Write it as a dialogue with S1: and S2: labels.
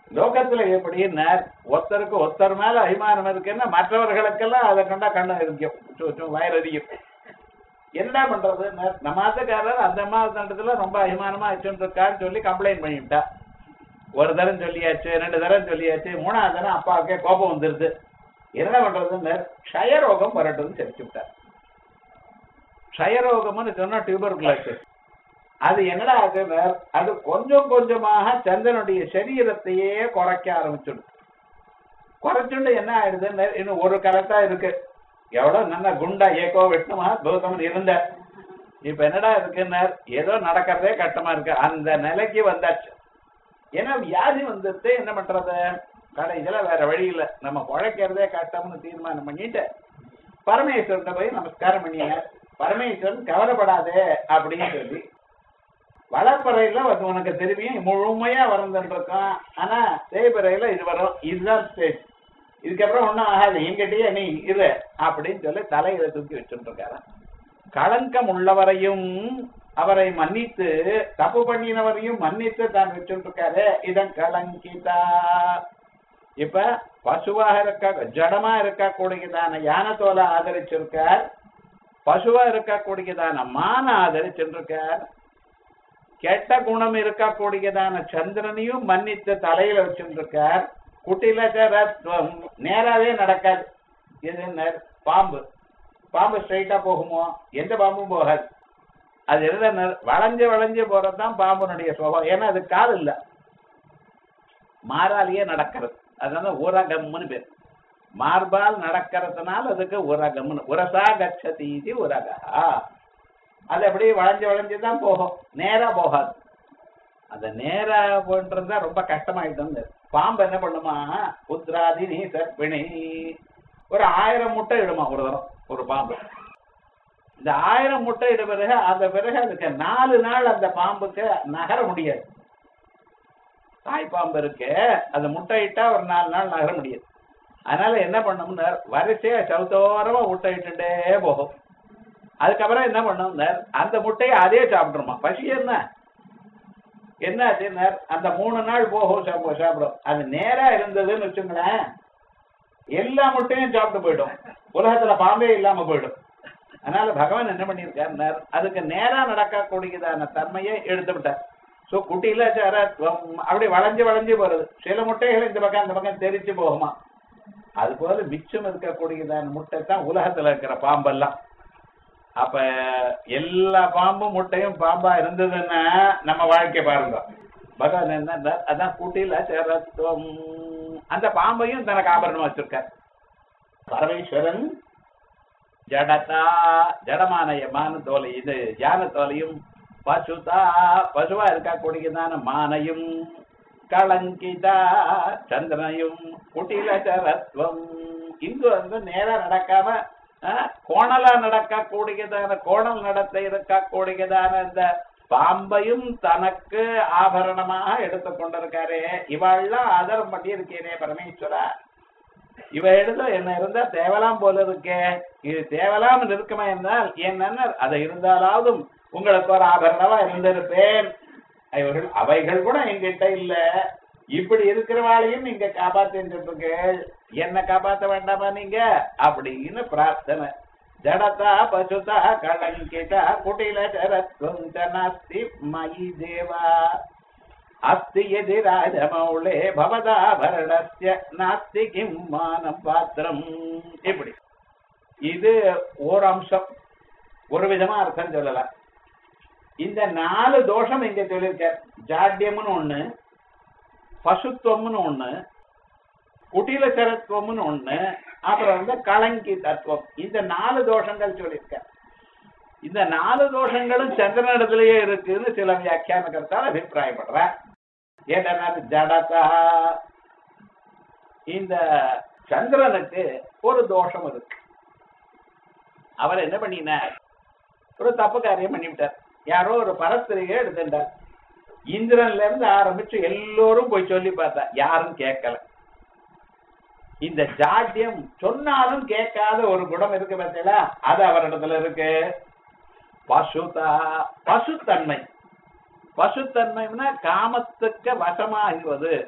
S1: லோகத்துல எப்படின்னா ஒருத்தருக்கு ஒருத்தர் மேல அபிமானம் இருக்குன்னா மற்றவர்களுக்கெல்லாம் அதை கண்டா கண்ணு இருக்கும் வயிறறியும் என்ன பண்றது நம்ம ஆத்தக்காரர் அந்த மாதத்துல ரொம்ப அபிமானமா வச்சுட்டு இருக்கான்னு சொல்லி கம்ப்ளைண்ட் பண்ணிவிட்டா ஒரு தரம் சொல்லியாச்சு ரெண்டு தரம் சொல்லியாச்சு மூணாவது தரம் அப்பாவுக்கே கோபம் வந்துருது என்ன பண்றதுன்னு க்ஷயரோகம் வரட்டும்னு தெரிச்சு விட்டார் க்ஷயரோகம்னு சொன்னா டியூபர் கிளாஸ் அது என்னடா ஆகுதுன்னா அது கொஞ்சம் கொஞ்சமாக சந்திரனுடைய சரீரத்தையே குறைக்க ஆரம்பிச்சுடும் குறைச்சுண்டு என்ன ஆயிடுதுன்னு இன்னும் ஒரு கரெக்டா இருக்கு எவ்வளவு நல்லா குண்டா ஏக்கோ வெட்டணுமா கௌதமன் இருந்த இப்ப என்னடா இருக்குன்னு ஏதோ நடக்கிறதே கஷ்டமா இருக்கு அந்த நிலைக்கு வந்தாச்சு ஏன்னா வியாதி வந்துட்டு என்ன பண்றது கடைசியில வேற வழி இல்ல நம்ம குழைக்கிறதே கஷ்டம்னு தீர்மானம் பண்ணிட்டு பரமேஸ்வரன் போய் நமஸ்காரம் பண்ணிய பரமேஸ்வரன் கவலைப்படாதே அப்படின்னு சொல்லி வளர்ப்பறையில அது உனக்கு திரும்பியும் முழுமையா வரந்துருக்கான் ஆனா தேய்பறையில இது வரும் இதுதான் ஸ்டேஜ் இதுக்கப்புறம் ஒண்ணும் ஆகாது எங்கிட்டயே நீ இரு அப்படின்னு சொல்லி தலையில தூக்கி வச்சுட்டு இருக்காரு களங்கம் உள்ளவரையும் அவரை மன்னித்து தப்பு பண்ணினவரையும் மன்னித்து தான் வச்சுட்டு இருக்காரு இதன் கலங்கிதா இப்ப பசுவாக இருக்க ஜடமா இருக்கக்கூடியதான யானை தோலை ஆதரிச்சிருக்கார் பசுவா இருக்கக்கூடியதான மான ஆதரிச்சிருக்கார் கெட்ட குணம் இருக்கக்கூடியதான சந்திரனையும் மன்னித்து தலையில வச்சுருக்கார் குட்டில ரத்வம் நேராவே நடக்காது இது நெ- பாம்பு பாம்பு ஸ்ட்ரைட்டா போகுமோ எந்த பாம்பும் போகாது அது என்ன வளைஞ்சு வளைஞ்சு போறதுதான் பாம்புனுடைய சுபாவம் ஏன்னா அது கால் இல்ல மாறாலேயே நடக்கிறது அதனால ஊரகம்னு பேர் மார்பால் நடக்கிறதுனால அதுக்கு உரகம்னு உரசா கச்சதி இது உரகா அது அப்படியே வளைஞ்சு வளைஞ்சு தான் போகும் நேரா போகாது அந்த நேரா போன்றதா ரொம்ப கஷ்டமாயிட்டு பாம்பு என்ன பண்ணுமா புத்ராதி நீ சர்ப்பிணி ஒரு ஆயிரம் முட்டை இடுமா ஒரு தரம் ஒரு பாம்பு இந்த ஆயிரம் முட்டை இட பிறகு அந்த பிறகு அதுக்கு நாலு நாள் அந்த பாம்புக்கு நகர முடியாது தாய் பாம்பு இருக்கு அந்த முட்டை இட்டா ஒரு நாலு நாள் நகர முடியாது அதனால என்ன பண்ணோம்னா வரிசையா சவுத்தோரமா முட்டை இட்டுட்டே போகும் அதுக்கப்புறம் என்ன பண்ணோம்னா அந்த முட்டையை அதே சாப்பிட்டுருமா பசி என்ன என்ன ஆச்சுன்னா அந்த மூணு நாள் போகும் சாப்பிடும் சாப்பிடும் அது நேரா இருந்ததுன்னு வச்சுங்களேன் எல்லா முட்டையும் சாப்பிட்டு போயிடும் உலகத்துல பாம்பே இல்லாம போயிடும் அதனால பகவான் என்ன பண்ணியிருக்காருன்னா அதுக்கு நேரா நடக்கக்கூடியதான தன்மையை எடுத்து விட்டார் சோ குட்டியில சரத்வம் அப்படி வளைஞ்சு வளைஞ்சு போறது சில முட்டைகள் இந்த பக்கம் அந்த பக்கம் தெரிச்சு போகுமா அது போல மிச்சம் இருக்கக்கூடியதான முட்டை தான் உலகத்துல இருக்கிற பாம்பெல்லாம் அப்ப எல்லா பாம்பும் முட்டையும் பாம்பா இருந்ததுன்னா நம்ம வாழ்க்கை பாருங்க பகவான் என்ன அதான் குட்டியில சரத்வம் அந்த பாம்பையும் தனக்கு ஆபரணமா வச்சிருக்கார் பரமேஸ்வரன் ஜடதா ஜடமான மான தோலை இது யான தோலையும் பசுதா பசுவா இருக்கக்கூடியதான மானையும் களங்கிதா சந்திரனையும் குட்டில சரத்வம் இங்கு வந்து நேரா நடக்காம அஹ், கோணலா நடக்கக்கூடியதான கோணல் நடத்த இருக்கக்கூடியதான இந்த பாம்பையும் தனக்கு ஆபரணமாக எடுத்துக் கொண்டிருக்காரே இவாள்லாம் ஆதரம் பண்ணி இருக்கேனே பரமேஸ்வரா இவ எழுத என்ன இருந்தா தேவலாம் போல இருக்கே இது தேவலாம் இருக்குமா என்றால் என்னன்னா அதை இருந்தாலாவதும் உங்களுக்கு ஒரு ஆபரணமா இருந்திருப்பேன் இவர்கள் அவைகள் கூட எங்கிட்ட இல்ல இப்படி இருக்கிறவாளையும் நீங்க காப்பாத்தின்றீர்கள் என்ன காப்பாத்த வேண்டாமா நீங்க அப்படின்னு பிரார்த்தனை ஜடதா பசுதா களங்கிதா குட்டில சரத்வம் ச நாஸ்தி மயி தேவா அஸ்தி எதி ராஜமௌளே பவதாபரணஸ்ய நாஸ்தி கிம் மானம் பாத்திரம் இப்படி இது ஒரு அம்சம் ஒரு விதமா அர்த்தம் சொல்லலாம் இந்த நாலு தோஷம் இங்க சொல்லியிருக்க ஜாட்யம்னு ஒண்ணு பசுத்துவம்னு ஒண்ணு குட்டிலச்சரத்துவம்னு ஒண்ணு அப்புறம் வந்து களங்கி தத்துவம் இந்த நாலு தோஷங்கள் சொல்லியிருக்க இந்த நாலு தோஷங்களும் சந்திரனிடத்திலேயே இருக்குன்னு சில வியாக்கியான கருத்தால் அபிப்பிராயப்படுற ஏன்னா ஜடதா இந்த சந்திரனுக்கு ஒரு தோஷம் இருக்கு அவர் என்ன பண்ணினார் ஒரு தப்பு காரியம் பண்ணிவிட்டார் யாரோ ஒரு பரஸ்திரியை எடுத்துட்டார் இந்திரன்ல இருந்து ஆரம்பிச்சு எல்லோரும் போய் சொல்லி பார்த்தா யாரும் கேட்கல இந்த ஜாட்யம் சொன்னாலும் கேட்காத ஒரு குணம் இருக்கு பார்த்தீங்களா அது அவரிடத்துல இருக்கு பசுதா பசுத்தன்மை பசுத்தன்மைன்னா காமத்துக்கு வசமாகுவது